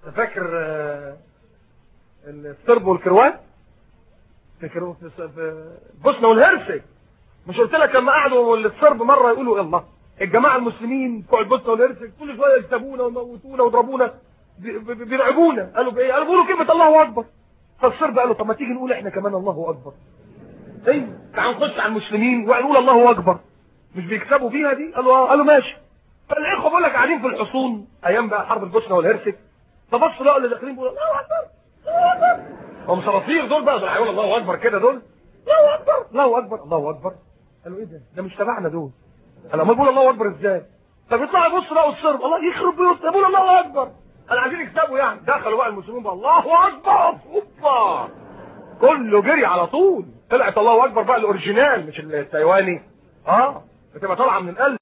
فاكر آه، الصرب والكروات فاكر في البوسنه والهرسك مش قلت لك لما قعدوا الصرب مره يقولوا يلا الجماعه المسلمين بتوع البوسنه والهرسك كل شويه يكتبونا ويموتونا ويضربونا بي- بي- بيرعبونا قالوا بايه قالوا بيقولوا كلمه الله اكبر فالصرب قالوا طب ما تيجي نقول احنا كمان الله اكبر ايوه تعالوا نخش على المسلمين ونقول الله اكبر مش بيكسبوا فيها دي قالوا اه قالوا ماشي فالاخوه بيقول لك قاعدين في الحصون ايام بقى حرب البوسنه والهرسك فبصوا لقوا اللي داخلين بيقولوا الله اكبر الله اكبر هم صراصير دول بقى دول هيقولوا الله اكبر كده دول الله اكبر الله اكبر الله اكبر قالوا ايه ده ده مش تبعنا دول قالوا امال بيقولوا الله اكبر ازاي طب يطلعوا يبصوا لقوا الصرب الله يخرب بيوت يقولوا الله اكبر قالوا عايزين يكسبوا يعني دخلوا بقى المسلمين بقى الله اكبر اوبا كله جري على طول طلعت الله اكبر بقى الاوريجينال مش التايواني اه بتبقى طالعه من القلب